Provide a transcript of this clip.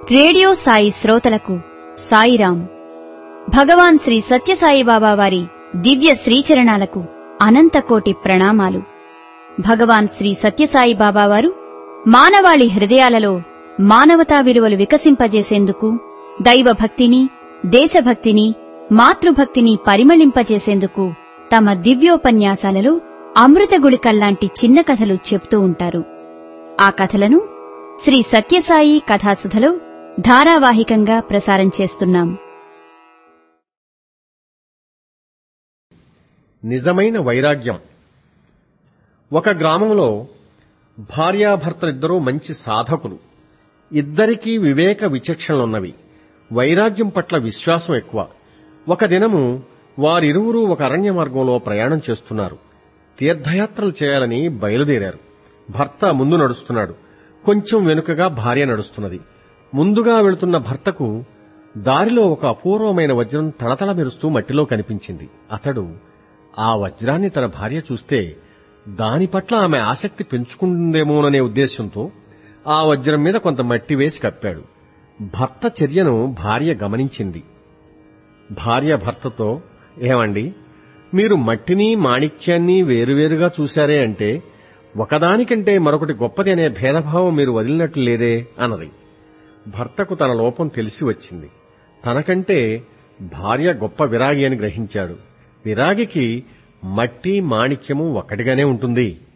radio Sai శ్రోతలకు సాయిరాం భగవాన్ శ్రీ సత్యసాయి బాబా వారి దివ్య శ్రీచరణాలకు అనంతకోటి ప్రణామాలు భగవాన్ శ్రీ సత్యసాయి బాబా వారు మానవాళి హృదయాలలో మానవతా విలువలు వికసింపజేసేందుకు దైవభక్తిని దేశభక్తిని మాతృభక్తిని పరిమళింపజేసేందుకు తమ దివ్యోపన్యాసాలలో అమృత గుళికల్లాంటి చిన్న కథలు చెప్తూ ఉంటారు ఆ కథలను శ్రీ సత్యసాయి కథాసుధలో ధారావాహికంగా ప్రసారం చేస్తున్నాం నిజమైన వైరాగ్యం ఒక గ్రామంలో భార్యాభర్తలిద్దరూ మంచి సాధకులు ఇద్దరికీ వివేక విచక్షణలున్నవి వైరాగ్యం పట్ల విశ్వాసం ఎక్కువ ఒక దినము వారిరువురూ ఒక అరణ్య మార్గంలో ప్రయాణం చేస్తున్నారు తీర్థయాత్రలు చేయాలని బయలుదేరారు భర్త ముందు నడుస్తున్నాడు కొంచెం వెనుకగా భార్య నడుస్తున్నది ముందుగా వెళుతున్న భర్తకు దారిలో ఒక అపూర్వమైన వజ్రం తళతళ మెరుస్తూ మట్టిలో కనిపించింది అతడు ఆ వజ్రాన్ని తన భార్య చూస్తే దాని పట్ల ఆమె ఆసక్తి పెంచుకుంటుందేమోననే ఉద్దేశంతో ఆ వజ్రం మీద కొంత మట్టి వేసి కప్పాడు భర్త చర్యను భార్య గమనించింది భార్య భర్తతో ఏమండి మీరు మట్టిని మాణిక్యాన్ని వేరువేరుగా చూశారే అంటే ఒకదానికంటే మరొకటి గొప్పది అనే భేదభావం మీరు వదిలినట్లు లేదే అన్నది భర్తకు తన లోపం తెలిసి వచ్చింది తనకంటే భార్య గొప్ప విరాగి అని గ్రహించాడు విరాగికి మట్టి మాణిక్యము ఒక్కటిగానే ఉంటుంది